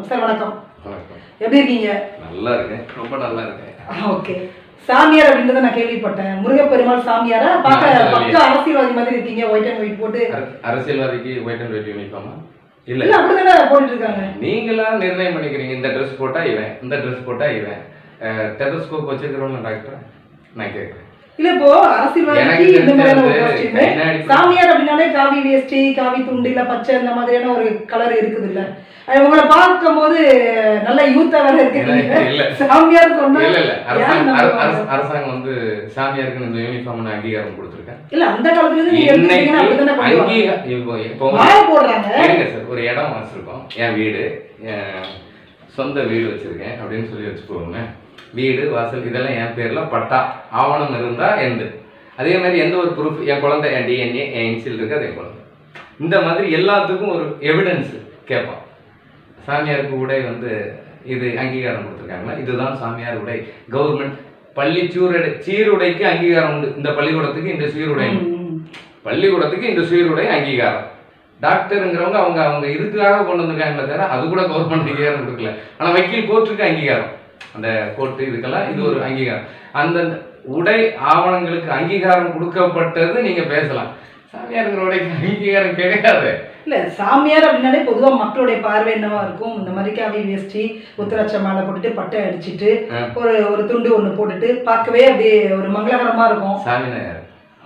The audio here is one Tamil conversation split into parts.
சார் வணக்கம் வணக்கம் எப்படி இருக்கீங்க நல்லா இருக்கேன் ரொம்ப நல்லா இருக்கேன் ஓகே சாமியார் அப்படின்றத நான் கேள்விப்பட்டேன் முருகப்பெருமாள் சாமியாரா பார்க்க ஆமா, பக்க அரசியல்வாதி மாதிரி இருக்கீங்க ஒயிட் அண்ட் ஒயிட் போட்டு அர- அரசியல்வாதிக்கு ஒயிட் அண்ட் ஒயிட் யூனிஃபார்மா இல்ல இல்ல அப்படிதானே போட்டுட்டு இருக்காங்க நீங்களா நிர்ணயம் பண்ணிக்கிறீங்க இந்த ட்ரெஸ் போட்டா இவன் இந்த ட்ரெஸ் போட்டா இவன் டெலஸ்கோப் வச்சிருக்கிறோம் டாக்டர் நான் கேட்குறேன் இல்ல இப்போ அரசியல்வாதிக்கு எனக்கு இந்த மாதிரியான ஒரு தெரிஞ்சது costume. கண்ணாடி சாமியார் அப்படின்னாலே காவி வேஷ்டி காவி துண்டு இல்ல பச்சை இந்த மாதிரியான ஒரு கலர் இருக்குது இல்ல அது உங்களை பார்க்கும்போது நல்ல யூத்தா வேற இருக்கீங்க இல்ல, இல்ல. சாமியார் சொன்னா இல்ல இல்ல ஏன் அரசாங்கம் நம்ம அர- அரசு- அரசாங்கம் வந்து சாமியாருக்கு இந்த யூனிஃபார்ம் நான் அங்கீகாரம் கொடுத்துருக்கேன் இல்ல அந்த காலத்துல இருந்து நீங்க எடுத்துக்கிட்டீங்கன்னா அப்படிதானே இன்னைக்கு கொண்டு வாங்க. அங்கீகாரம் இப்போ இப்போ மாலை போடுறாங்க இருங்க சார் ஒரு இடம் வச்சிருக்கோம் என் வீடு என் சொந்த வீடு வச்சிருக்கேன் அப்படின்னு சொல்லி வச்சுக்கோங்க வீடு வாசல் இதெல்லாம் என் பேர்ல பட்டா ஆவணம் இருந்தா எந்த அதே மாதிரி எந்த ஒரு ப்ரூஃப் என் குழந்தை என் டிஎன்ஏ என் இன்சில் இருக்கு அது என் குழந்தை இந்த மாதிரி எல்லாத்துக்கும் ஒரு எவிடன்ஸ் கேட்பான் சாமியாருக்கு உடை வந்து இது அங்கீகாரம் கொடுத்துருக்காங்களா இதுதான் சாமியார் உடை கவர்மெண்ட் பள்ளி சீருடை சீருடைக்கு அங்கீகாரம் உண்டு இந்த பள்ளிக்கூடத்துக்கு இந்த சீருடை ம், ம். பள்ளிக்கூடத்துக்கு இந்த சீருடை அங்கீகாரம் டாக்டருங்கிறவங்க அவங்க அவங்க இதுக்காக கொண்டு வந்திருக்காங்களே தவிர அது கூட கவர்மெண்ட் அங்கீகாரம் கொடுக்கல ஆனா வக்கீல் கோர்ட்டுக்கு அங்கீகாரம் அந்த கோர்ட்டு இதுக்கெல்லாம் இது ஒரு அங்கீகாரம் அந்த உடை ஆவணங்களுக்கு அங்கீகாரம் கொடுக்கப்பட்டது நீங்க பேசலாம் சாமியாருங்கிற உடைக்கு அங்கீகாரம் கிடையாது இல்ல சாமியார் அப்படின்னாலே பொதுவா மக்களுடைய பார்வை என்னவா இருக்கும் இந்த மாதிரி காவி வேஷ்டி உத்தராட்ச மாலை போட்டுட்டு பட்டை அடிச்சிட்டு ஆ. ஒரு ஒரு துண்டு ஒண்ணு போட்டுட்டு பார்க்கவே அப்படியே ஒரு மங்களகரமா இருக்கும் சாமினா யாரு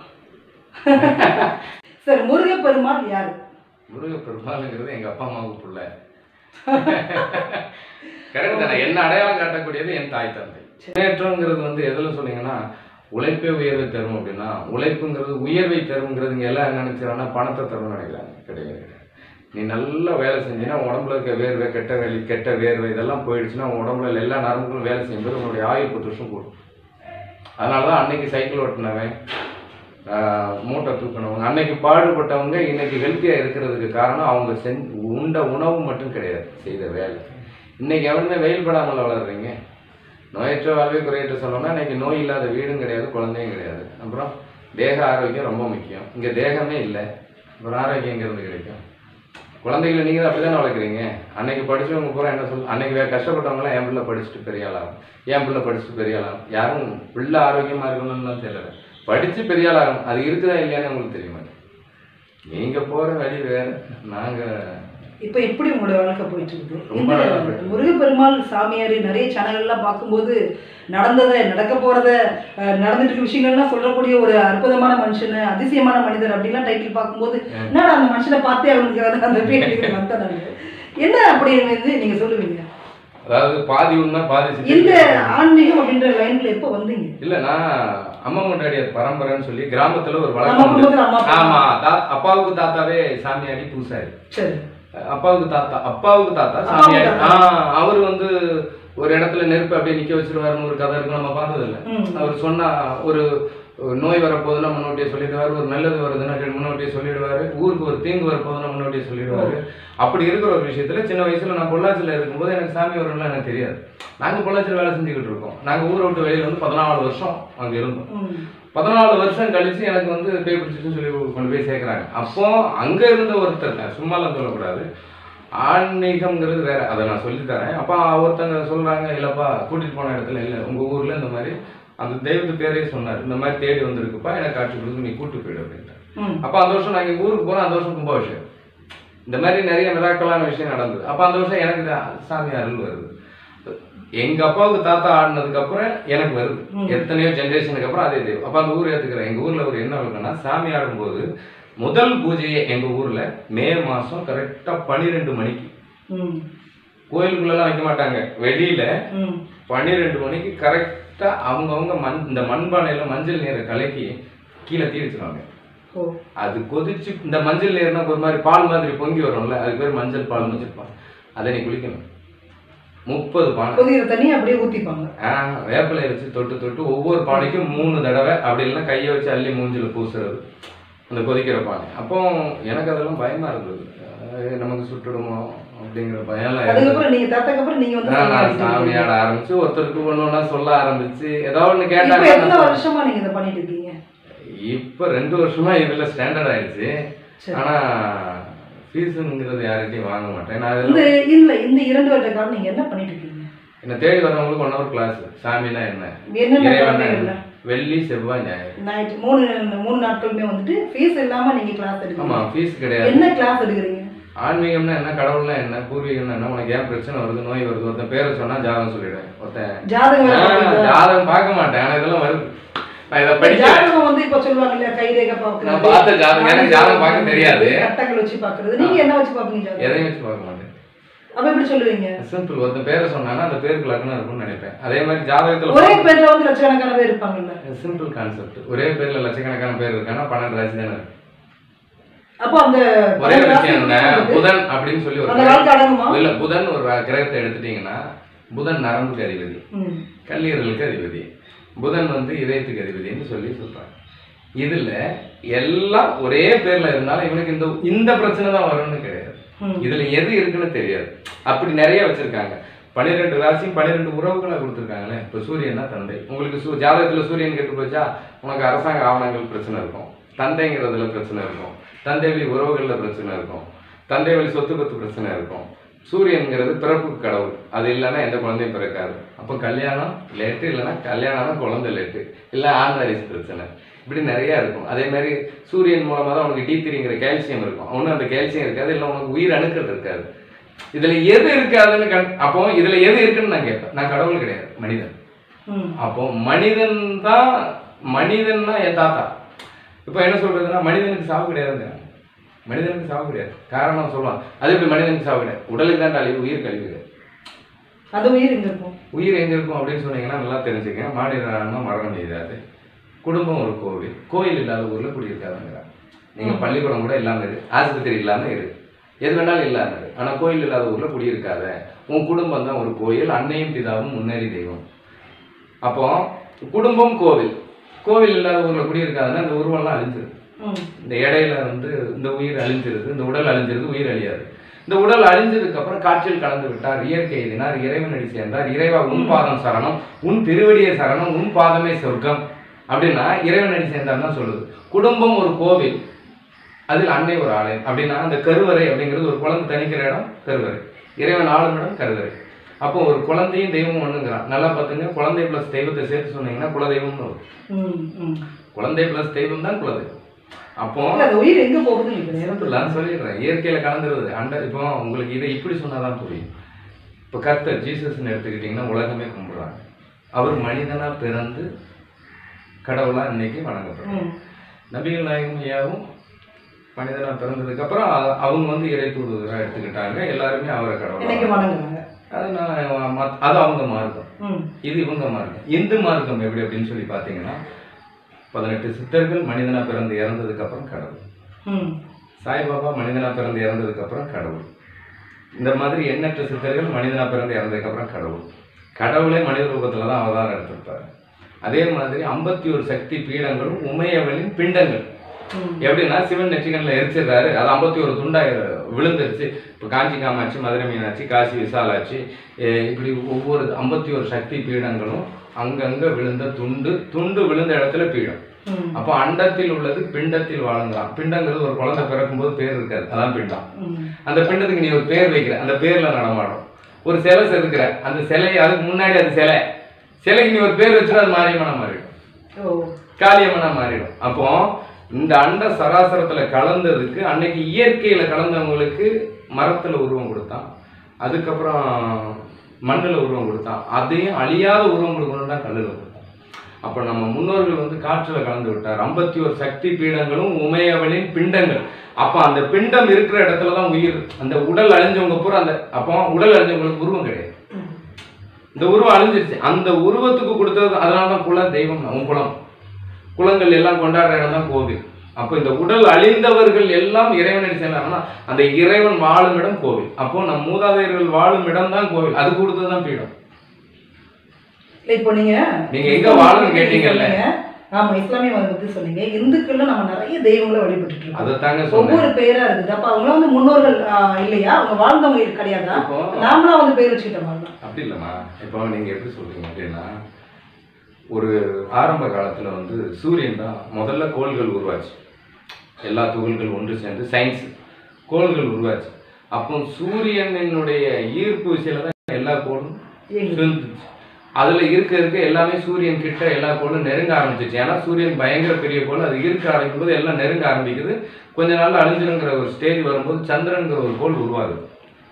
சார் முருகப்பெருமாள் யாரு முருக பெருமாளுங்கிறது எங்க அப்பா அம்மாவுக்கு புள்ள கரெக்ட் தானே என்ன அடையாளம் காட்டக்கூடியது என் தாய் தந்தை முன்னேற்றங்கிறது வந்து எதுல சொன்னீங்கன்னா உழைப்பே உயர்வை தரும் அப்படின்னா உழைப்புங்கிறது உயர்வை தருங்கிறது இங்க எல்லாம் என்ன நினைச்சாங்கன்னா பணத்தை தரும்னு நினைக்கிறாங்க கிடையாது கிடையாது. நீ நல்லா வேலை செஞ்சீங்கன்னா உடம்புல இருக்க வேர்வை கெட்ட வேலி கெட்ட வேர்வை இதெல்லாம் போயிடுச்சுன்னா உன் உடம்புல எல்லா நரம்புகளும் வேலை செய்யும்போது உன்னுடைய ஆயுள் பத்து வருஷம் கூடும் அதனால தான் அன்னைக்கு சைக்கிள் ஓட்டினவன் ஆஹ், மூட்டை தூக்கினவங்க அன்னைக்கு பாடுபட்டவங்க இன்னைக்கு ஹெல்த்தியாக இருக்கிறதுக்கு காரணம் அவங்க செஞ் உண்ட உணவு மட்டும் கிடையாது செய்த வேலை இன்னைக்கு எவனுமே வெயில் படாமல் வளர்றீங்க நோயற்ற வாழ்வே குறையற்ற சொல்லணும்னா இன்னைக்கு நோய் இல்லாத வீடும் கிடையாது குழந்தையும் கிடையாது அப்புறம் தேக ஆரோக்கியம் ரொம்ப முக்கியம் இங்கே தேகமே இல்லை அப்புறம் ஆரோக்கியம் எங்கேருந்து கிடைக்கும் குழந்தைகளை நீங்கள் அப்படி தானே வளர்க்குறீங்க அன்னைக்கு படிச்சவங்க பூரா என்ன சொல் அன்னைக்கு வேறு கஷ்டப்பட்டவங்களாம் என் பிள்ளை படிச்சுட்டு பெரிய ஆளாகும் என் பிள்ளை படிச்சுட்டு பெரிய ஆளாகும் யாரும் பிள்ளை ஆரோக்கியமாக இருக்கணும்னு தெரியல படித்து பெரிய ஆளாகும் அது இருக்குதா இல்லையான்னு உங்களுக்கு தெரிய மாட்டேன் நீங்கள் போகிற வழி வேறு நாங்கள் இப்ப எப்படி உங்களோட வாழ்க்கை போயிட்டு இருக்குது ரொம்ப இந்த நல்லா போயிட்டு இருக்கு. முருகப்பெருமாள் சாமியார் நிறைய சேனல் எல்லாம் பார்க்கும்போது நடந்ததை நடக்க போறத அஹ், நடந்துட்டு இருக்க விஷயங்கள்லாம் சொல்லக்கூடிய ஒரு அற்புதமான மனுஷன் அதிசயமான மனிதர் அப்படிலாம் டைட்டில் பார்க்கும்போது என்னடா அந்த மனுஷனை பார்த்தே அவனுக்கு அந்த பேருக்கு வந்தேன் நானு. என்ன அப்படி வந்து நீங்க சொல்லுவீங்க அதாவது பாதி உண்மை பாதி சித்தரிக்கை. இந்த ஆன்மீகம் அப்படின்ற லைன்ல எப்போ வந்தீங்க இல்ல நான் அம்மா முன்னாடியார் பரம்பரைன்னு சொல்லி கிராமத்துல ஒரு நம்ம வழக்கம் உண்டு. குடும்பத்துல அம்மா அப்பா. ஆமா தா- அப்பாவுக்கு தாத்தாவே சாமியாடி பூசாரி சரி அப்பாவுக்கு தாத்தா அப்பாவுக்கு தாத்தா அப்பாவுக்கு சாமியாடி தாத்தா. ஆ அவர் வந்து ஒரு இடத்துல நெருப்பு அப்படியே நிக்க வச்சிருவாருன்னு ஒரு கதை இருக்கு நம்ம பார்த்தது இல்ல ம். அவர் சொன்னா ஒரு ஒரு நோய் வரப்போகுதுன்னா முன்னோட்டியே சொல்லிடுவாரு ஒரு நல்லது வருதுன்னா முன்னோட்டியே சொல்லிடுவாரு ஊருக்கு ஒரு தீங்கு வரப்போகுதுன்னா முன்னோட்டியே சொல்லிடுவாரு அப்படி இருக்கிற ஒரு விஷயத்துல சின்ன வயசுல நான் பொள்ளாச்சியில் இருக்கும்போது எனக்கு சாமி வரும்லாம் எனக்கு தெரியாது நாங்க பொள்ளாச்சியில் வேலை செஞ்சுக்கிட்டு இருக்கோம் நாங்க ஊரை விட்டு வெளியில வந்து பதினாலு வருஷம் அங்க இருந்தோம் ம். பதினாலு வருஷம் கழிச்சு எனக்கு வந்து பேய் பிடிச்சிட்டுன்னு சொல்லி கொண்டு போய் சேர்க்குறாங்க அப்போ அங்க இருந்த ஒருத்தர் தான் சும்மாலாம் சொல்லக்கூடாது ஆன்மீகம்ங்கிறது வேற அதை நான் சொல்லி தரேன் அப்போ ஒருத்தங்க சொல்றாங்க இல்லப்பா கூட்டிட்டு போன இடத்துல இல்லை உங்க ஊர்ல இந்த மாதிரி அந்த தெய்வத்து பேரே சொன்னார் இந்த மாதிரி தேடி வந்திருக்குப்பா எனக்கு காட்சி கொடுத்து நீ கூட்டு போயிடு அப்படின்ட்டு ம். அப்போ அந்த வருஷம் நான் இங்க ஊருக்கு போனேன் அந்த வருஷம் கும்பாபிஷேகம் இந்த மாதிரி நிறைய மிராக்கலான விஷயம் நடந்தது அப்போ அந்த வருஷம் எனக்கு இது சாமி அருள் வருது எங்க அப்பாவுக்கு தாத்தா ஆடினதுக்கு அப்புறம் எனக்கு வருது ம். எத்தனையோ ஜெனரேஷனுக்கு அப்புறம் அதே தெய்வம் அப்போ அந்த ஊர் ஏத்துக்கிறேன் எங்க ஊர்ல ஒரு என்ன இருக்குன்னா சாமி ஆடும்போது முதல் பூஜையை எங்க ஊர்ல மே மாசம் கரெக்டா பன்னிரெண்டு மணிக்கு ம். கோயிலுக்குள்ளெல்லாம் வைக்க மாட்டாங்க வெளியில ம். பன்னிரெண்டு மணிக்கு கரெக்டா அவங்கவுங்க மண் இந்த மண்பானையில மஞ்சள் நீரை கலக்கி கீழே தீ வச்சிருவாங்க ஓ அது கொதிச்சு இந்த மஞ்சள் நீர்னா ஒரு மாதிரி பால் மாதிரி பொங்கி வரும்ல அது பேர் மஞ்சள் பால்னு வச்சிருப்பாங்க அதை நீ குளிக்கணும் முப்பது பானை கொதிக்கிற தண்ணி அப்படியே ஊத்திப்பாங்க ஆ, வேப்பிலையை வச்சு தொட்டு தொட்டு ஒவ்வொரு பானைக்கும் மூணு தடவை அப்படி இல்லைன்னா கையை வச்சு அள்ளி மூஞ்சில பூசுறது அந்த கொதிக்கிற பானை அப்போ எனக்கு அதெல்லாம் பயமா இருந்தது அஹ் நமக்கு சுட்டுடுமோ அப்படிங்கிற பயம்லாம் இருந்தது அதுக்கப்புறம் நீங்க தாத்தாக்கு அப்புறம் நீங்க வந்து நான் சாமி நான் சாமி ஆடிட்டு ஆட ஆரம்பிச்சு ஒருத்தருக்கு ஒன்று ஒன்றா சொல்ல ஆரம்பிச்சு ஏதாவது ஒன்று இருக்கீங்க. இப்ப எத்தனை கேட்டாங்க வருஷமா நீங்க இதை பண்ணிட்டு இருக்கீங்க இப்போ ரெண்டு வருஷமா இதுல ஸ்டாண்டர்ட் ஆயிடுச்சு சரி. ஆனா ஃபீஸுங்கிறது யார்கிட்டயும் வாங்க மாட்டேன் நான் இந்த இதெல்லாம் இல்ல இந்த இரண்டு வருட காலம் நீங்க என்ன பண்ணிட்டு இருக்கீங்க என்னை தேடி வரவங்களுக்கு ஒன் ஹவர் கிளாஸ் சாமினா என்ன என்னென்ன இறைவன் கிழமைகள்ல? வெள்ளி செவ்வாய் ஞாயிறு நைட் மூணு மூணு நாட்களுமே வந்துட்டு ஃபீஸ் இல்லாம நீங்க கிளாஸ் ஆமா எடுக்கீங்க ஃபீஸ் கிடையாது என்ன கிளாஸ் எடுக்கிறீங்க ஆன்மீகம்னா என்ன கடவுள்னா என்ன பூர்வீகம்னா என்ன உனக்கு ஏன் பிரச்சனை வருது நோய் வருது ஒருத்தன் பேரை சொன்னா ஜாதகம் சொல்லிடுவேன் ஒருத்தன் ஜாதகம் வேற ஆ, பார்ப்பீங்களா? ஜாதகம் பார்க்க மாட்டேன் ஆனா இதெல்லாம் வருது நான் இதை படிக்க ஜாதகம் வந்து இப்ப சொல்லுவாங்க இல்லையா கைரேகை பாக்குறது நான் பார்த்த ஜாதகம், எனக்கு ஜாதகம் பார்க்க தெரியாது. கட்டங்கள் வச்சு பாக்குறது நீங்க என்ன வச்சு பாப்பீங்க ஜாதகம் எதையும் வச்சு பார்க்க மாட்டேன் அப்ப எப்படி சொல்லுவீங்க சிம்பிள் ஒருத்தன் பேரை சொன்னானா அந்த பேருக்கு லக்னம் இருக்கும்னு நினைப்பேன் அதே மாதிரி ஜாதகத்துல ஒரே பேர்ல வந்து லட்சக்கணக்கான பேர் இருப்பாங்கல்ல சிம்பிள் கான்செப்ட் ஒரே பேர்ல லட்சக்கணக்கான பேர் இருக்கானா பன்னெண்டு ராசி தானே இருக்கு. அப்போ அந்த ஒரே பன்னெண்டு விஷயம் என்ன ராசி புதன் அப்படின்னு சொல்லி ஒரு அந்த காலத்து அடங்குமா இல்ல புதன் ஒரு கிரகத்தை எடுத்துட்டீங்கன்னா புதன் நரம்புக்கு அதிபதி ம். கல்லீரலுக்கு அதிபதி புதன் வந்து இதயத்துக்கு அதிபதின்னு சொல்லி சொல்றாங்க இதுல எல்லாம் ஒரே பேர்ல இருந்தாலும் இவனுக்கு இந்த இந்த பிரச்சனை தான் வரும்னு கிடையாது ம். இதுல எது இருக்குன்னு தெரியாது அப்படி நிறைய வச்சிருக்காங்க பன்னிரெண்டு ராசியும் பன்னிரெண்டு உறவுகளை கொடுத்துருக்காங்களே இப்போ சூரியன்னா தந்தை உங்களுக்கு சூ ஜாதகத்துல சூரியன் கெட்டு போச்சா உனக்கு அரசாங்க ஆவணங்கள் பிரச்சனை இருக்கும் தந்தைங்கிறதுல பிரச்சனை இருக்கும் தந்தை வழி உறவுகள்ல பிரச்சனை இருக்கும் தந்தை வழி சொத்து பத்து பிரச்சனை இருக்கும் சூரியன்கிறது பிறப்பு கடவுள் அது இல்லைன்னா எந்த குழந்தையும் பிறக்காது அப்போ கல்யாணம் லேட்டு இல்லைன்னா கல்யாணம்னா குழந்தை லேட்டு இல்லை ஆண்வாரிஸ் பிரச்சனை இப்படி நிறைய இருக்கும் அதே மாதிரி சூரியன் மூலமா தான் உனக்கு டி த்ரீங்கிற கால்சியம் இருக்கும் ஒன்றும் அந்த கால்சியம் இருக்காது இல்லை உனக்கு உயிர் அணுக்கள் இருக்காது இதுல எது இருக்காதுன்னு கண் அப்போ இதுல எது இருக்குன்னு நான் கேட்பேன் நான் கடவுள் கிடையாது மனிதன் ம். அப்போ மனிதன் தான் மனிதன் தான் என் தாத்தா இப்போ என்ன சொல்றதுன்னா மனிதனுக்கு சாவு கிடையாதுங்க மனிதனுக்கு சாவு கிடையாது காரணம் சொல்லுவான் அது எப்படி மனிதனுக்கு சாவு கிடையாது உடலுக்கு தான் அழிவு உயிர் கழிவு கிடையாது அது உயிர் எங்க இருக்கும் உயிர் எங்க இருக்கும் அப்படின்னு சொன்னீங்கன்னா நல்லா தெரிஞ்சுக்கங்க மாநிலம் மரணம் செய்தாது குடும்பம் ஒரு கோவில் கோயில் இல்லாத ஊர்ல குடியிருக்காதுங்கிறாங்க நீங்க பள்ளிக்கூடம் கூட இல்லாம இரு ஆஸ்பத்திரி இல்லாம இரு எது வேணாலும் இல்லாம இரு ஆனா கோயில் இல்லாத ஊர்ல குடியிருக்காத உன் குடும்பம் தான் ஒரு கோயில் அன்னையும் பிதாவும் முன்னேறி தெய்வம் அப்போ குடும்பம் கோவில் கோவில் இல்லாத ஊர்ல குடியிருக்காதுன்னா இந்த உருவம்லாம் அழிஞ்சிருது ம். இந்த இடையில வந்து இந்த உயிர் அழிஞ்சிருது இந்த உடல் அழிஞ்சிருது உயிர் அழியாது இந்த உடல் அழிஞ்சதுக்கு அப்புறம் காற்றில் கலந்து விட்டார் இயற்கை எதினார் இறைவன் அடி சேர்ந்தார் இறைவா உன் பாதம் சரணம் உன் திருவடியே சரணம் உன் பாதமே சொர்க்கம் அப்படின்னா இறைவன் அடி சேர்ந்தார் தான் சொல்லுது குடும்பம் ஒரு கோவில் அதில் அன்னை ஒரு ஆலயம் அப்படின்னா அந்த கருவறை அப்படிங்கிறது ஒரு குழந்தை தணிக்கிற இடம் கருவறை இறைவன் ஆளும் இடம் கருவறை அப்போ ஒரு குழந்தையும் தெய்வம் ஒண்ணுங்கிறான் நல்லா பார்த்துங்க குழந்தை பிளஸ் தெய்வத்தை சேர்த்து சொன்னீங்கன்னா குலதெய்வம்னு வரும் ம். ம். குழந்தை பிளஸ் தெய்வம் தான் குலதெய்வம் அப்போ இல்ல, அந்த உயிர் எங்க போகுதுன்னு நினைக்கிறேன் நான் சொல்லிடுறேன் இயற்கையில கலந்துருது அண்ட இப்போ உங்களுக்கு இதை இப்படி சொன்னாதான் புரியும் இப்போ கர்த்தர் ஜீசஸ்ன்னு எடுத்துக்கிட்டிங்கன்னா உலகமே கும்பிடுறாங்க அவர் மனிதனா பிறந்து கடவுளா இன்னைக்கு வணங்கப்படுறாங்க ம். நபிகள் நாயகம் ஐயாவும் மனிதனா பிறந்ததுக்கு அப்புறம் அ- அவங்க வந்து இறை தூதுவராக எடுத்துக்கிட்டாங்க எல்லாருமே அவரை இன்னைக்கு கடவுள் வணங்குறாங்க அது நான் மத்- அது அவங்க மார்க்கம் ம். இது இவங்க மார்க்கம் இந்து மார்க்கம் எப்படி அப்படின்னு சொல்லி பார்த்தீங்கன்னா பதினெட்டு சித்தர்கள் மனிதனா பிறந்து இறந்ததுக்கு அப்புறம் கடவுள் ம். சாய்பாபா மனிதனா பிறந்து இறந்ததுக்கு அப்புறம் கடவுள் இந்த மாதிரி எண்ணற்ற சித்தர்கள் மனிதனா பிறந்து இறந்ததுக்கு அப்புறம் கடவுள் கடவுளே மனித ரூபத்துல தான் அவதாரம் எடுத்திருப்பாரு அதே மாதிரி ஐம்பத்தி ஒரு சக்தி பீடங்களும் உமையவளின் பிண்டங்கள் ம். எப்படின்னா சிவன் நெற்றிகன்ல எரிச்சிடுறாரு அது ஐம்பத்தி ஒரு துண்டா விழுந்துருச்சு இப்போ காஞ்சி காமாட்சி மதுரை மீனாட்சி காசி விசாலாட்சி எ- இப்படி ஒவ்வொரு ஐம்பத்தி ஒரு சக்தி பீடங்களும் அங்கங்க விழுந்த துண்டு துண்டு விழுந்த இடத்துல பீடம் ம். அப்போ அண்டத்தில் உள்ளது பிண்டத்தில் வாழ்ந்தான் பிண்டங்கிறது ஒரு குழந்தை பிறக்கும்போது பேர் இருக்காது அதான் பிண்டம் ம். அந்த பிண்டத்துக்கு நீ ஒரு பேர் வைக்கிற அந்த பேர்ல நடமாடும் ஒரு சிலை செதுக்குற அந்த சிலை அதுக்கு முன்னாடி அது சிலை சிலைக்கு நீ ஒரு பேர் வச்சுட்டு அது மாரியம்மனா மாறிடும் ஓ காளியம்மனா மாறிடும் அப்போ இந்த அண்ட சராசரத்துல கலந்ததுக்கு அன்னைக்கு இயற்கையில கலந்தவங்களுக்கு மரத்துல உருவம் கொடுத்தான் அதுக்கப்புறம் மண்ணுல உருவம் கொடுத்தான் அதையும் அழியாத உருவம் கொடுக்கணும் தான் கல்லுல கொடுத்தான் அப்ப நம்ம முன்னோர்கள் வந்து காற்றுல கலந்து விட்டார் ஐம்பத்தி ஒரு சக்தி பீடங்களும் உமையவளின் பிண்டங்கள் அப்ப அந்த பிண்டம் இருக்கிற இடத்துல தான் உயிர் அந்த உடல் அழிஞ்சவங்க பூரா அந்த அப்போ உடல் அழிஞ்சவங்களுக்கு உருவம் கிடையாது ம். இந்த உருவம் அழிஞ்சிருச்சு அந்த உருவத்துக்கு கொடுத்தது அதனால தான் குல தெய்வம் உன் குலம் குலங்கள் எல்லாம் கொண்டாடுற இடம் தான் கோவில் அப்போ இந்த உடல் அழிந்தவர்கள் எல்லாம் இறைவனை சேர்ந்தாங்கன்னா அந்த இறைவன் வாழும் இடம் கோவில் அப்போ நம் மூதாதையர்கள் வாழும் இடம் தான் கோவில் அது கொடுத்தது தான் பீடம் இல்ல, இப்போ நீங்க நீங்க எங்க வாழணும்னு கேட்டீங்கல்ல? சொன்னீங்க. ஆமா இஸ்லாமிய மதம் பத்தி சொன்னீங்க இந்துக்கள்ல நம்ம நிறைய தெய்வங்களை வழிபட்டுட்டு இருக்கோம் அதைத்தாங்க சொன்னேன் ஒவ்வொரு பேரா இருக்குது அப்ப அவங்க வந்து முன்னோர்கள் ஆ, இல்லையா அவங்க வாழ்ந்தவங்க இரு- கிடையாதா இப்போ நாமளா வந்து பேர் வச்சுக்கிட்ட மாதிரி அப்படி இல்லைம்மா இப்போ நீங்க எப்படி சொல்றீங்க அப்படின்னா ஒரு ஆரம்ப காலத்துல வந்து சூரியன் தான் முதல்ல கோள்கள் உருவாச்சு எல்லா துகள்கள் ஒன்று சேர்ந்து சயின்ஸ் கோள்கள் உருவாச்சு அப்போ சூரியனினுடைய ஈர்ப்பு விசையில தான் எல்லா கோளும் இயங்குது. சுழந்துச்சு அதுல இருக்க இருக்க எல்லாமே சூரியன் கிட்ட எல்லா கோளும் நெருங்க ஆரம்பிச்சிச்சு ஏன்னா சூரியன் பயங்கர பெரிய கோள் அது இருக்க ஆரம்பிக்கும் போது எல்லாம் நெருங்க ஆரம்பிக்குது கொஞ்ச நாள்ல அழிஞ்சிருங்கிற ஒரு ஸ்டேஜ் வரும்போது சந்திரன்கிற ஒரு கோள் உருவாகுது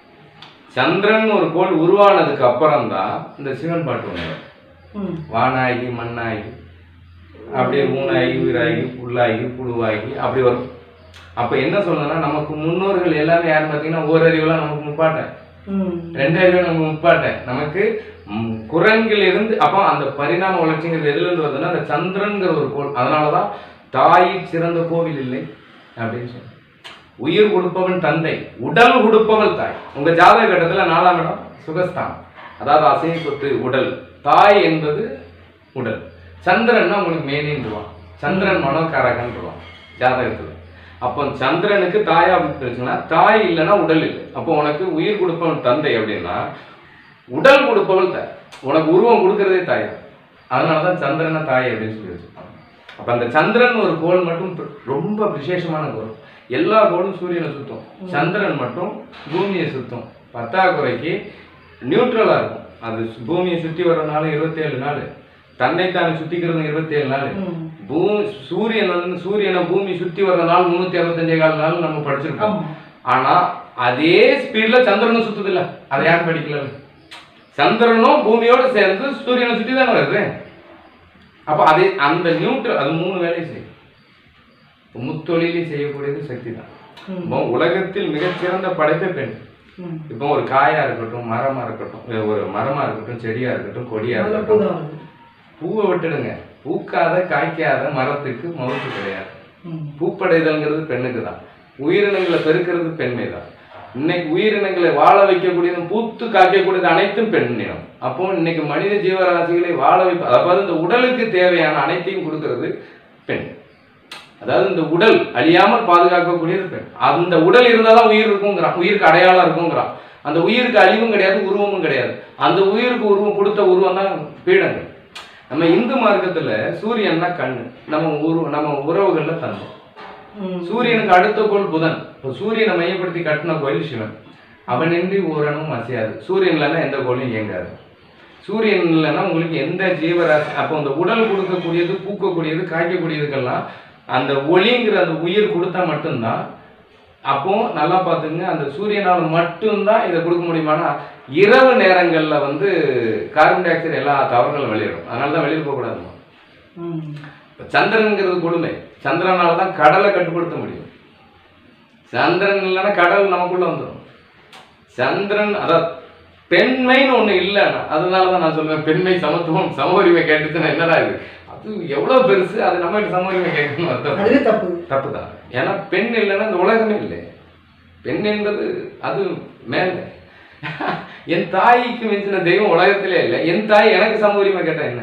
சந்திரன் ஒரு கோள் உருவானதுக்கு அப்புறம் தான் இந்த சிவன் பாட்டு ஒன்று வரும். ம். வானாகி மண்ணாகி அப்படியே ஊனாகி உயிராகி புல்லாகி புழுவாகி அப்படி வரும் அப்ப என்ன சொல்லணும்னா நமக்கு முன்னோர்கள் எல்லாமே யாருன்னு பார்த்தீங்கன்னா ஓரறிவுலாம் நமக்கு முப்பாட்டேன் ம். ரெண்டாயிரம் நமக்கு முப்பாட்டேன் நமக்கு ம், குரங்கில் இருந்து அப்போ அந்த பரிணாம வளர்ச்சிங்கிறது எதுல இருந்து வருதுன்னா அந்த சந்திரன்கிற ஒரு கோள் அதனாலதான் தாய் சிறந்த கோவில் இல்லை அப்படின்னு சொல்லி உயிர் கொடுப்பவன் தந்தை உடல் கொடுப்பவள் தாய் உங்க ஜாதக கட்டத்துல நாலாம் இடம் சுகஸ்தானம் அதாவது அசை சொத்து உடல் தாய் என்பது உடல் சந்திரன்னா உங்களுக்கு மேனின்றுவான் சந்திரன் மனோகாரகன்றுவான் ஜாதகத்துல அப்போ சந்திரனுக்கு தாயா பிரிச்சுன்னா தாய் இல்லைன்னா உடல் இல்லை அப்போ உனக்கு உயிர் கொடுப்பவன் தந்தை அப்படின்னா உடல் கொடுப்பவள் தாய் உனக்கு உருவம் கொடுக்கறதே தாய் தான் அதனால தான் சந்திரனை தாய் அப்படின்னு சொல்லி வச்சிருப்பாங்க அப்போ அந்த சந்திரன் ஒரு கோள் மட்டும் ப- ரொம்ப விசேஷமான கோள் எல்லா கோளும் சூரியனை சுத்தும் சந்திரன் மட்டும் பூமியை சுத்தும் பத்தாக்குறைக்கு நியூட்ரலாக இருக்கும் அது சு- பூமியை சுற்றி வர்றதுனால இருபத்தேழு நாள் தன்னைத்தானே சுத்திக்கிறது இருபத்தேழு நாள் ம். பூமி சூரியன் வந்து சூரியனை பூமி சுத்தி வர்ற நாள் முன்னூத்தி அறுபத்தஞ்சே கால் நாள் நம்ம படிச்சிருக்கோம் ஆமா. ஆனா அதே ஸ்பீட்ல சந்திரனும் சுத்துது இல்ல அதை யாரும் படிக்கல சந்திரனும் பூமியோட சேர்ந்து சூரியனை சுத்தி தானே வருது அப்ப அதே அந்த நியூட்ரல் அது மூணு வேலையை செய்யும் இப்ப முத்தொழிலை செய்யக்கூடியது சக்தி தான் ம். இப்போ உலகத்தில் மிகச்சிறந்த படைப்பே பெண் ம். இப்போ ஒரு காயா இருக்கட்டும் மரமா இருக்கட்டும் இல்ல ஒரு மரமா இருக்கட்டும் செடியா இருக்கட்டும் கொடியா நல்ல இருக்கட்டும் பூதான் வருது. பூவை விட்டுடுங்க பூக்காத காய்க்காத மரத்துக்கு மவுத்து கிடையாது ம். பூப்படைதல்ங்கிறது பெண்ணுக்கு தான் உயிரினங்களை பெருக்கிறது பெண்மை தான் இன்னைக்கு உயிரினங்களை வாழ வைக்கக்கூடியது பூத்து காய்க்கக்கூடியது அனைத்தும் பெண்ணினம் அப்போ இன்னைக்கு மனித ஜீவராசிகளை வாழ வைப்ப அதாவது இந்த உடலுக்கு தேவையான அனைத்தையும் கொடுக்கிறது பெண் அதாவது இந்த உடல் அழியாமல் பாதுகாக்கக்கூடியது பெண் அந்த உடல் இருந்தால் தான் உயிர் இருக்குங்கிறான் உயிருக்கு அடையாளம் இருக்குங்கிறான் அந்த உயிருக்கு அழிவும் கிடையாது உருவமும் கிடையாது அந்த உயிருக்கு உருவம் கொடுத்த உருவம் தான் பீடங்கள் நம்ம இந்து மார்க்கத்துல சூரியன்னா கண்ணு நம்ம உரு நம்ம உறவுகள்ல தந்தம் ம். சூரியனுக்கு அடுத்த கோள் புதன் இப்போ சூரியனை மையப்படுத்தி கட்டின கோயில் சிவன் அவனின்றி ஓரணும் அசையாது சூரியன் இல்லைன்னா எந்த கோயிலும் இயங்காது சூரியன் இல்லைன்னா உங்களுக்கு எந்த ஜீவராசி அப்போ அந்த உடல் கொடுக்கக்கூடியது பூக்கக்கூடியது காய்க்கக்கூடியதுக்கெல்லாம் அந்த ஒளிங்கிற அந்த உயிர் கொடுத்தா மட்டும்தான் அப்போ நல்லா பார்த்துங்க அந்த சூரியனால் மட்டும்தான் இதை கொடுக்க முடியுமானா இரவு நேரங்கள்ல வந்து கார்பன் டை ஆக்சைடு எல்லா தவறுகளும் வெளியிடும் அதனால தான் வெளியில் போகக்கூடாதுமா ம். இப்ப சந்திரன்ங்கிறது கொடுமை சந்திரனால தான் கடலை கட்டுப்படுத்த முடியும் சந்திரன் இல்லைன்னா கடல் நமக்குள்ள வந்துடும் சந்திரன் அதாவது பெண்மைன்னு ஒண்ணு இல்லைன்னா அதனால தான் நான் சொல்லுவேன் பெண்மை சமத்துவம் சம உரிமை கேட்டுச்சுன்னா என்னடா இது அது எவ்வளவு பெருசு அது நம்ம சம உரிமை கேட்கணும் அர்த்தம் அதுவே தப்பு தப்பு தான் ஏன்னா பெண் இல்லைன்னா இந்த உலகமே இல்லை பெண் என்பது அது மேலே என் தாய்க்கு மிஞ்சின தெய்வம் உலகத்திலே இல்லை என் தாய் எனக்கு சம உரிமை கேட்டா என்ன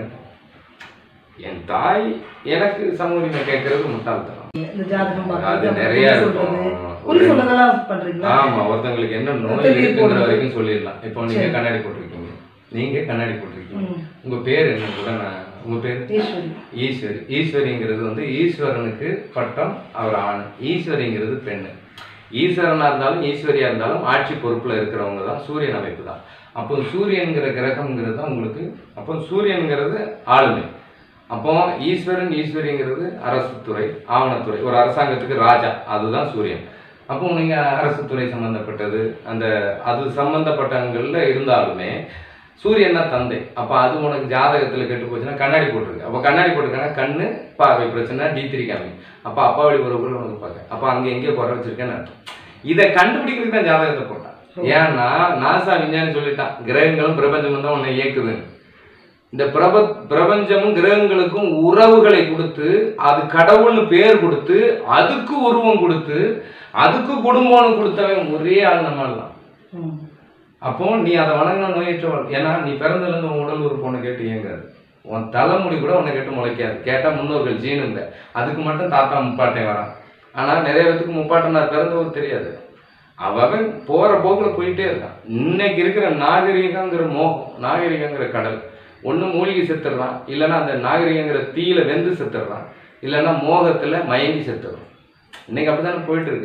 என் தாய் எனக்கு சம உரிமை கேட்கறது முட்டாள்தனம் இந்த ஜாதகம் அது பார்க்கறது, நிறைய குறி இருக்கும். சொல்றது. குறி சொல்லதெல்லாம் பண்றீங்களா ஆமா ஒருத்தங்களுக்கு என்ன நோய் தெரிஞ்சு இருக்குங்கிற போடுறது. வரைக்கும் சொல்லிடலாம் இப்போ நீங்க சரி. கண்ணாடி போட்டிருக்கீங்க நீங்க கண்ணாடி போட்டிருக்கீங்க ம். உங்க பேர் என்ன கூட நான் உங்க பேர் ஈஸ்வரி ஈஸ்வரி ஈஸ்வரிங்கிறது வந்து ஈஸ்வரனுக்கு பட்டம் அவர் ஆண் ஈஸ்வரிங்கிறது பெண்ணு ஈஸ்வரனா இருந்தாலும் ஈஸ்வரியா இருந்தாலும் ஆட்சி பொறுப்புல இருக்கிறவங்க தான் சூரியன் அமைப்பு தான் அப்போ சூரியன்கிற கிரகம்ங்கிறது தான் உங்களுக்கு அப்போ சூரியன்கிறது ஆளுமை அப்போ ஈஸ்வரன் ஈஸ்வரிங்கிறது அரசுத்துறை ஆவணத்துறை ஒரு அரசாங்கத்துக்கு ராஜா அதுதான் சூரியன் அப்போ நீங்க அரசுத்துறை சம்பந்தப்பட்டது அந்த அது சம்பந்தப்பட்டவங்கள்ல இருந்தாலுமே சூரியன் தான் தந்தை அப்ப அது உனக்கு ஜாதகத்துல கெட்டு போச்சுன்னா கண்ணாடி போட்டிருக்கு அப்ப கண்ணாடி போட்டிருக்காங்க கண்ணு பார்வை பிரச்சனை டி த்ரீ காமி அப்ப அப்பா வழி உறவுகள் உனக்கு பார்க்க அப்ப அங்க எங்கேயோ குறை வச்சிருக்கேன்னு அர்த்தம் இதை கண்டுபிடிக்கிறதுக்கு தான் ஜாதகத்தை போட்டான் ஏன்னா நாசா விஞ்ஞானி சொல்லிட்டான் கிரகங்களும் பிரபஞ்சமும் தான் உன்னை இயக்குதுன்னு இந்த பிரப பிரபஞ்சமும் கிரகங்களுக்கும் உறவுகளை கொடுத்து அது கடவுள்னு பேர் கொடுத்து அதுக்கு உருவம் கொடுத்து அதுக்கு குடும்பம்னு கொடுத்தவன் ஒரே ஆள் நம்மால் தான் ம். அப்போ நீ அதை வணங்கின நோயற்றவள் ஏன்னா நீ பிறந்ததுலேருந்து உன் உடல் உறுப்பு உன்னை கேட்டு இயங்காது உன் தலைமுடி கூட உன்னை கேட்டு முளைக்காது கேட்டால் முன்னோர்கள் ஜீனுங்க அதுக்கு மட்டும் தாத்தா முப்பாட்டன் வரான் ஆனால் நிறைய பேத்துக்கு முப்பாட்டன் நான் பிறந்தவர் தெரியாது அவன் போகிற போக்கில் போயிட்டே இருக்கான் இன்னைக்கு இருக்கிற நாகரிகங்கிற மோகம் நாகரிகங்கிற கடல் ஒன்று மூழ்கி செத்துடுறான் இல்லைன்னா அந்த நாகரிகங்கிற தீயில வெந்து செத்துடுறான் இல்லைன்னா மோகத்தில் மயங்கி செத்துடுறான் இன்னைக்கு அப்படிதானே போயிட்டு இருக்கு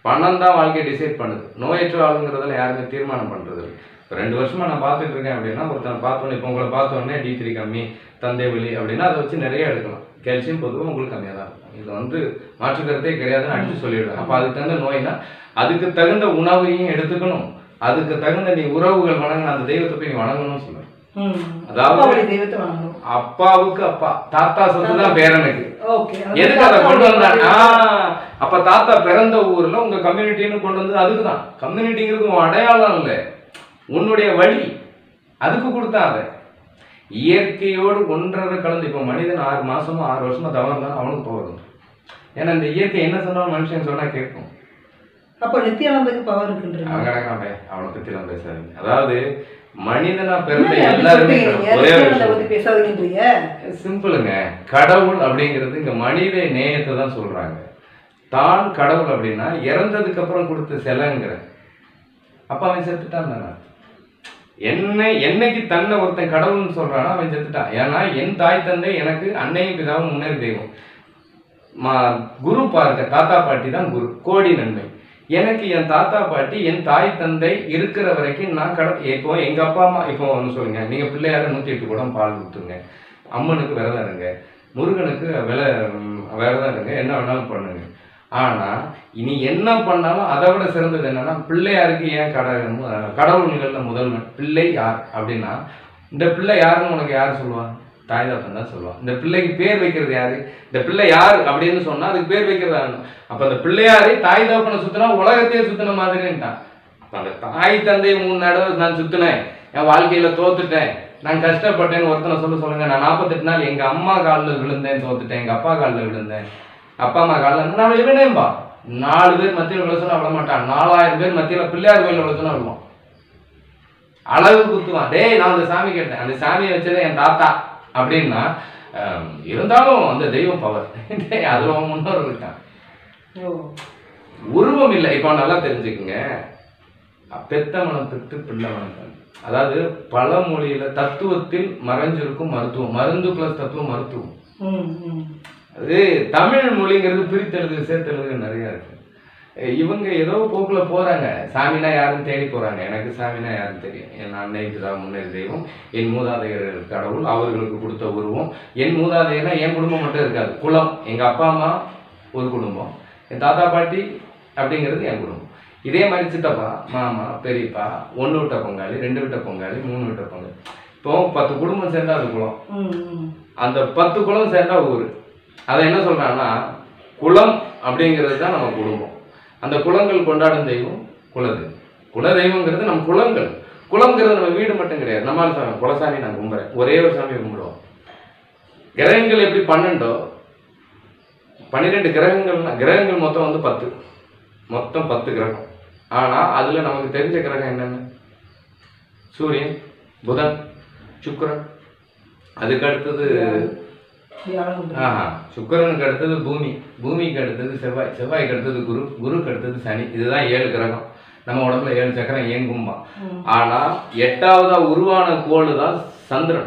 பணம் தான் வாழ்க்கையை டிசைட் பண்ணுது நோயற்ற ஆளுங்கிறதுல யாருமே தீர்மானம் பண்றது இல்லை இப்போ ரெண்டு வருஷமா நான் பார்த்துட்டு இருக்கேன் அப்படின்னா ஒருத்தனை பார்த்தோன்னே இப்போ உங்களை பார்த்தோன்னே டி த்ரீ கம்மி தந்தை வலி அப்படின்னா அதை வச்சு நிறைய எடுக்கலாம் கால்சியம் பொதுவாக உங்களுக்கு கம்மியாக தான் இருக்கும் இது வந்து மாற்று கருத்தே கிடையாதுன்னு அடிச்சு சொல்லிவிடுவேன் அப்போ அதுக்கு தகுந்த நோய்னா அதுக்கு தகுந்த உணவையும் எடுத்துக்கணும் அதுக்கு தகுந்த நீ உறவுகள் வணங்கின அந்த தெய்வத்தை போய் நீ வணங்கணும்னு சொல்லுவேன் ம். அதாவது- அப்பாவுடைய தெய்வத்தை வணங்கணும் அப்பாவுக்கு அப்பா தாத்தா சொத்து தான் பேரனுக்கு ஓகே எதுக்கு அதை கொண்டு வந்தாங்க அப்ப தாத்தா பிறந்த ஊர்ல உங்க கம்யூனிட்டின்னு கொண்டு வந்தது அதுக்கு தான் கம்யூனிட்டிங்கிறது உன் அடையாளம் இல்லை உன்னுடைய வழி அதுக்கு கொடுத்தா அதை இயற்கையோடு ஒன்றரை கலந்து இப்போ மனிதன் ஆறு மாசமோ ஆறு வருஷமா தவறு தான் அவனுக்கு போகுது ஏன்னா இந்த இயற்கை என்ன சொன்னாலும் மனுஷன் சொன்னா கேட்கும் அப்ப நித்யானந்துக்கு பவர் இருக்குன்றீங்க அவன் கிடக்கான் பே அவனை பத்தி எல்லாம் பேசாதீங்க அதாவது மனிதனா பிறந்த என்னங்க அப்படி எல்லாருமே சொல்றீங்க? ஒரே ஒரு நித்யானந்தை விஷயம். பத்தி பேசாதீங்கன்றீங்க சிம்பிளுங்க கடவுள் அப்படிங்கிறது இங்க மனித நேயத்தை தான் சொல்றாங்க தான் கடவுள் அப்படின்னா இறந்ததுக்கு அப்புறம் கொடுத்த சிலைங்கிற அப்ப அவன் செத்துட்டான் தானே என்னை என்னைக்கு தன்னை ஒருத்தன் கடவுள்னு சொல்றானோ அவன் செத்துட்டான் ஏன்னா என் தாய் தந்தை எனக்கு அன்னையும் பிதாவும் முன்னேறி தெய்வம் மா குரு பாருங்க தாத்தா பாட்டி தான் குரு கோடி நன்மை எனக்கு என் தாத்தா பாட்டி என் தாய் தந்தை இருக்கிற வரைக்கும் நான் கட இப்போ எங்க அப்பா அம்மா இப்போ ஒன்று சொல்லுங்க நீங்க பிள்ளையார நூத்தி எட்டு குடம் பால் ஊத்துங்க அம்மனுக்கு விரதம் இருங்க முருகனுக்கு வில ம், விரதம் இருங்க என்ன வேணாலும் பண்ணுங்க ஆனா இனி என்ன பண்ணாலும் அதை விட சிறந்தது என்னன்னா பிள்ளையாருக்கு ஏன் கட கடவுள்கள்ல முதல்வன் பிள்ளை யார் அப்படின்னா இந்த பிள்ளை யாருன்னு உனக்கு யார் சொல்லுவா தாய் தாத்தன் தான் சொல்லுவான் இந்த பிள்ளைக்கு பேர் வைக்கிறது யாரு இந்த பிள்ளை யார் அப்படின்னு சொன்னா அதுக்கு பேர் வைக்கிறது யாரு? அப்ப அந்த பிள்ளையாரை தாய் தகப்பனை சுத்தினா உலகத்தையே சுத்தின மாதிரின்ட்டான் அப்ப அந்த தாய் தந்தையை மூணு தடவை நான் சுத்தினேன் என் வாழ்க்கையில தோத்துட்டேன் நான் கஷ்டப்பட்டேன்னு ஒருத்தனை சொல்ல சொல்லுங்க நான் நாற்பத்தெட்டு நாள் எங்க அம்மா காலில் விழுந்தேன் தோத்துட்டேன் எங்க அப்பா காலில் விழுந்தேன் அப்பா அம்மா காலில் நான் விழுனேன்பா நாலு பேர் மத்தியில் விழ சொன்னா விழ மாட்டான் நாலாயிரம் பேர் மத்தியில பிள்ளையார் கோயிலில் விழ சொன்னா விழுவான் அளவு குத்துவான் டேய் நான் அந்த சாமி கேட்டேன் அந்த சாமியை வச்சது என் தாத்தா அப்படின்னா ஆம், இருந்தாலும் அந்த தெய்வம் பவர் அதுல அவன் முன்னோர் இருக்கான் ஓ உருவம் இல்லை இப்போ நல்லா தெரிஞ்சுக்குங்க பெத்த மனம் பெற்று பிள்ளை மனம் தன். அதாவது பழமொழியில தத்துவத்தில் மறைஞ்சிருக்கும் மருத்துவம் மருந்து பிளஸ் தத்துவம் மருத்துவம் ம் ம் அது தமிழ் மொழிங்கிறது பிரித்தெழுது சேர்த்தெழுது நிறைய இருக்கு அஹ் இவங்க ஏதோ போக்குல போறாங்க சாமினா யாருன்னு தேடி போறாங்க எனக்கு சாமினா யாருன்னு தெரியும் என் அன்னை பிதா முன்னேறி தெய்வம் என் மூதாதையர் கடவுள் அவர்களுக்கு கொடுத்த உருவம் என் மூதாதையர்னா என் குடும்பம் மட்டும் இருக்காது குலம் எங்க அப்பா அம்மா ஒரு குடும்பம் என் தாத்தா பாட்டி அப்படிங்கிறது என் குடும்பம் இதே மாதிரி சித்தப்பா மாமா பெரியப்பா ஒன்று விட்ட பொங்காளி ரெண்டு விட்ட பொங்காளி மூணு விட்ட பொங்கல் இப்போ பத்து குடும்பம் சேர்ந்தா அது குலம் ம் ம் அந்த பத்து குலம் சேர்ந்தா ஊர் அதை என்ன சொல்றாங்கன்னா குலம் அப்படிங்கிறது தான் நம்ம குடும்பம் அந்த குலங்கள் கொண்டாடும் தெய்வம் குலதெய்வம் குலதெய்வங்கிறது நம்ம குலங்கள் குலங்கிறது நம்ம வீடு மட்டும் கிடையாது நம்மால சாமி குலசாமி நான் கும்புறேன் ஒரே ஒரு சாமி கும்பிடுவோம் கிரகங்கள் எப்படி பன்னெண்டோ பன்னிரெண்டு கிரகங்கள்னா கிரகங்கள் மொத்தம் வந்து பத்து மொத்தம் பத்து கிரகம் ஆனா அதுல நமக்கு தெரிஞ்ச கிரகம் என்னென்ன சூரியன் புதன் சுக்கிரன் அதுக்கு அடுத்தது வியாழன் உண்டு. ஆஹா சுக்கிரனுக்கு அடுத்தது பூமி பூமிக்கு அடுத்தது செவ்வாய் செவ்வாய்க்கு அடுத்தது குரு குருக்கு அடுத்தது சனி இதுதான் ஏழு கிரகம் நம்ம உடம்புல ஏழு சக்கரம் இயங்கும்பா ம். ஆனா எட்டாவதா உருவான கோள் தான் சந்திரன்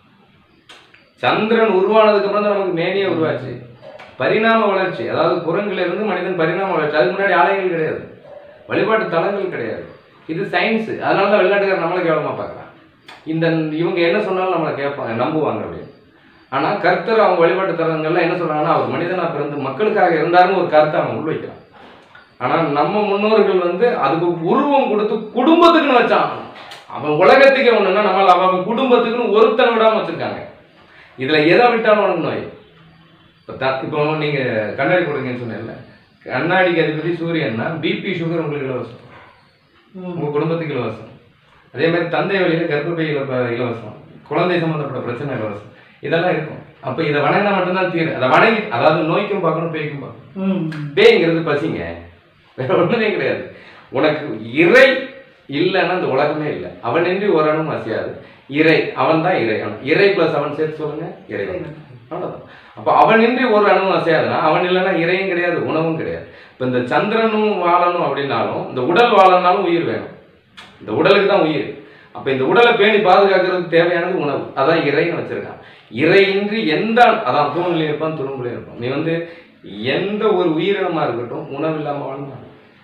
சந்திரன் உருவானதுக்கு அப்புறம் தான் நமக்கு மேனியே உருவாச்சு பரிணாம வளர்ச்சி அதாவது குரங்குல இருந்து மனிதன் பரிணாம வளர்ச்சி அதுக்கு முன்னாடி ஆலயங்கள் கிடையாது வழிபாட்டு தலங்கள் கிடையாது இது சயின்ஸ் அதனால தான் வெளிநாட்டுக்காரர் நம்மளை கேவலமா பார்க்கறான் இந்த இவங்க என்ன சொன்னாலும் நம்மளை கேட்பாங்க நம்புவாங்க அப்படின்னு ஆனா கர்த்தர் அவங்க வழிபாட்டு தலங்கள்ல என்ன சொல்றாங்கன்னா அவர் மனிதனா பிறந்து மக்களுக்காக இருந்தாருன்னு ஒரு கருத்தை அவன் உள்வைக்கிறான் ஆனா நம்ம முன்னோர்கள் வந்து அதுக்கு உருவம் கொடுத்து குடும்பத்துக்குன்னு வச்சான் அவன் உலகத்துக்கே ஒண்ணுன்னா நம்மள அவன் குடும்பத்துக்குன்னு ஒருத்தனை விடாம வச்சிருக்காங்க இதுல எதை விட்டாலும் உனக்கு நோய் இப்போ த இப்போ நீங்க கண்ணாடி கொடுங்கன்னு சொன்னேன்ல கண்ணாடிக்கு அதிபதி சூரியன்னா பிபி சுகர் உங்களுக்கு இலவசம் ம். உங்க குடும்பத்துக்கு இலவசம் அதே மாதிரி தந்தை வழியில கர்ப்பப்பை இலவ- இலவசம் குழந்தை சம்பந்தப்பட்ட பிரச்சனை இலவசம் இதெல்லாம் இருக்கும் அப்ப இதை வணங்கினா மட்டும்தான் தீரு அதை வணங்கி அதாவது நோய்க்கும் பார்க்கணும் பேய்க்கும் பார்க்கணும் ம் பேய்ங்கிறது பசிங்க வேற ஒண்ணுமே கிடையாது உனக்கு இறை இல்லைன்னா இந்த உலகமே இல்லை அவனின்றி ஒரு அணுவும் அசையாது இறை அவன் தான் இறை அவன் இறை பிளஸ் அவன் சேர்த்து சொல்லுங்க இறைவன் அவ்வளவுதான் அப்ப அவனின்றி ஒரு அணுவும் அசையாதுன்னா அவன் இல்லைன்னா இறையும் கிடையாது உணவும் கிடையாது இப்ப இந்த சந்திரனும் வாழணும் அப்படின்னாலும் இந்த உடல் வாழணும்னாலும் உயிர் வேணும் இந்த உடலுக்கு தான் உயிர் அப்ப இந்த உடலை பேணி பாதுகாக்கிறதுக்கு தேவையானது உணவு அதான் இறைன்னு வச்சிருக்கான் இறையின்றி எந்த அதான் தூணில் இருப்பான் துரும்புல இருப்பான் நீ வந்து எந்த ஒரு உயிரினமா இருக்கட்டும் உணவு இல்லாம வாழணும்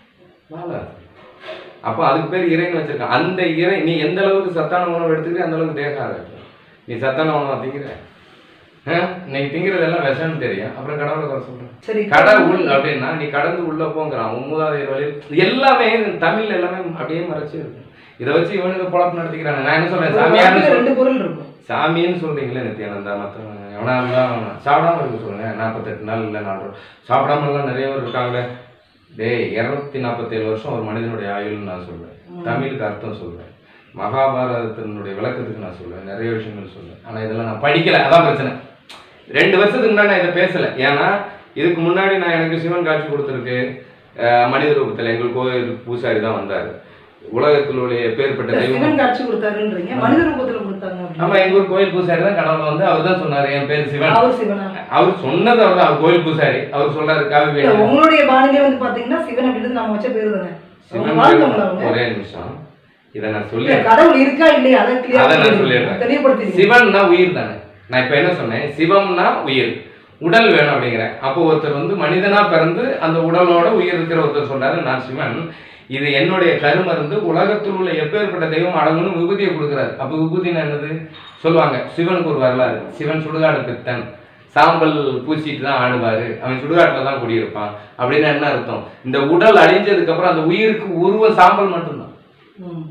வாழாது அப்போ அதுக்கு பேர் இறைன்னு வச்சிருக்கான் அந்த இறை நீ எந்த அளவுக்கு சத்தான உணவு எடுத்துக்கிற அந்த அளவுக்கு தேக ஆரோக்கியம் நீ சத்தான உணவு திங்கிற ஆ? இன்னைக்கு திங்கிறதெல்லாம் விஷம்னு தெரியும் அப்புறம் கடவுளை குறை சொல்றேன் சரி கடவுள் அப்படின்னா நீ கடந்து உள்ள போங்கிறான் உம்முதாதையர் வழியில் எல்லாமே தமிழ்ல எல்லாமே அப்படியே மறைச்சு இருக்கு இதை வச்சு இவனுக்கு பொழப்பு நடத்திக்கிறாங்க நான் என்ன சொல்றேன் ஒரு சாமியார்னு வார்த்தையில சொல் ரெண்டு பொருள் இருக்கும் சாமின்னு சொல்றீங்களே நித்யானந்தா மற்றவங்க எவனா இருந்தாலும் சாப்பிடாம இருக்க சொல்லுங்க நாற்பத்தெட்டு நாள் இல்லை நாலு நாள். சாப்பிடாமலாம் நிறைய பேர் இருக்காங்களே டேய் இரநூத்தி நாற்பத்தேழு வருஷம் ஒரு மனிதனுடைய ஆயுள்னு நான் சொல்றேன் தமிழுக்கு அர்த்தம் சொல்றேன் மகாபாரதத்தினுடைய விளக்கத்துக்கு நான் சொல்லுவேன் நிறைய விஷயங்கள் சொல்லுவேன் ஆனா இதெல்லாம் நான் படிக்கல அதான் பிரச்சனை ரெண்டு வருஷத்துக்கு முன்னாடி நான் இதை பேசல ஏன்னா இதுக்கு முன்னாடி நான் எனக்கு சிவன் காட்சி கொடுத்துருக்கு அஹ் மனித ரூபத்தில் எங்கள் கோயில் பூசாரி தான் வந்தார் உலகத்தில் உள்ள பேர்பட்ட தெய்வம் சிவன் காட்சி கொடுத்தாருன்றீங்க மனித ரூபத்துல கொடுத்தாங்க ஆமா அப்படின்னு. எங்க ஊர் கோயில் பூசாரி தான் கடவுள் வந்து அவர் தான் சொன்னாரு என் பேர் சிவன் அவர் சிவனா அவர் சொன்னது அவர் தான் அவர் கோயில் பூசாரி அவர் சொல்றாரு காவி இல்ல, வேணும் உங்களுடைய பாணியிலே வந்து பாத்தீங்கன்னா சிவன் அப்படின்றது நாம வச்ச பேரு தானே அவங்க சிவன் வாழ்ந்தவங்களா அவங்க ஒரே நிமிஷம் இதை நான் இல்ல, சொல்லி கடவுள் இருக்கா இல்லையா அதை அதை நான் கிளியர் சொல்லிடுறேன். தெளிவுபடுத்தி சிவன்னா உயிர் தானே நான் இப்ப என்ன சொன்னேன் சிவம்னா உயிர் உடல் வேணும் அப்படிங்கிறேன் அப்போ ஒருத்தர் வந்து மனிதனா பிறந்து அந்த உடலோட உயிர் இருக்கிற ஒருத்தர் சொல்றாரு நான் சிவன் இது என்னுடைய கருமருந்து உலகத்தில் உள்ள எப்பேற்பட்ட தெய்வம் அடங்குன்னு விபூதியை கொடுக்குறாரு அப்போ விபூதினா என்னது சொல்லுவாங்க சிவனுக்கு ஒரு வரலாறு சிவன் சுடுகாடு பித்தன் சாம்பல் பூசிட்டு தான் ஆடுவாரு அவன் சுடுகாட்டில் தான் குடியிருப்பான் அப்படின்னா என்ன அர்த்தம் இந்த உடல் அழிஞ்சதுக்கு அப்புறம் அந்த உயிருக்கு உருவ சாம்பல் மட்டும்தான் ம்.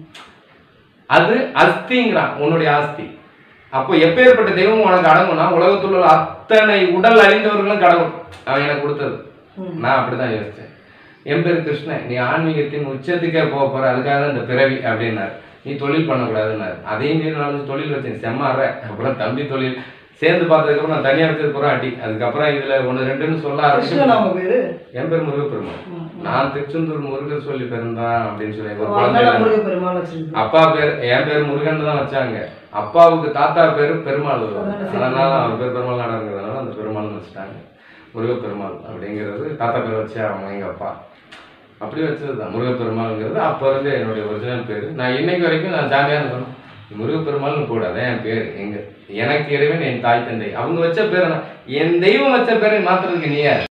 அது அஸ்திங்கிறான் உன்னுடைய ஆஸ்தி அப்போ எப்பேற்பட்ட தெய்வம் உனக்கு அடங்கும்னா உலகத்தில் உள்ள அத்தனை உடல் அழிந்தவர்களும் கடவுள் அவன் எனக்கு கொடுத்தது ம். நான் அப்படிதான் யோசிச்சேன் என் பேர் கிருஷ்ணன் நீ ஆன்மீகத்தின் உச்சத்துக்கே போக போற அதுக்காக தான் இந்த பிறவி அப்படின்னாரு நீ தொழில் பண்ணக்கூடாதுன்னாரு அதையும் மீறி நான் வந்து தொழில் வச்சேன் செம்மாற அப்புறம் தம்பி தொழில் சேர்ந்து பார்த்ததுக்கப்புறம் நான் தனியாக வச்சது பூரா அடி அதுக்கப்புறம் இதுல ஒன்று ரெண்டுன்னு சொல்ல கிருஷ்ணன் ஆரம்பிச்சு அவங்க பேரு என் பேர் முருகப்பெருமாள் ம். நான் திருச்செந்தூர் முருகர் சொல்லி பிறந்தான் அப்படின்னு சொல்லி ஒரு அதனால குழந்தை முருக பெருமாள் வச்சிருக்கு அப்பா பேர் என் பேர் முருகன் தான் வச்சாங்க அப்பாவுக்கு தாத்தா பேரு பெருமாள் அதனால அவர் பேர் பெருமாள் நாடகங்கிறதுனால அந்த பெருமாள்னு வச்சுட்டாங்க முருகப்பெருமாள் அப்படிங்கிறது தாத்தா பேர் வச்சு அவங்க எங்க அப்பா அப்படி வச்சது தான் முருகப்பெருமாள்ங்கிறது அப்போ இருந்து என்னுடைய ஒரிஜினல் பேர் நான் இன்னைக்கு வரைக்கும் நான் ஜாலியாக சொன்னேன் முருகப்பெருமாள்னு போடு அதான் என் பேர் எங்க எனக்கு இறைவன் என் தாய் தந்தை அவங்க வச்ச பேரை நான் என் தெய்வம் வச்ச பேரை மாத்துறதுக்கு நீ யார்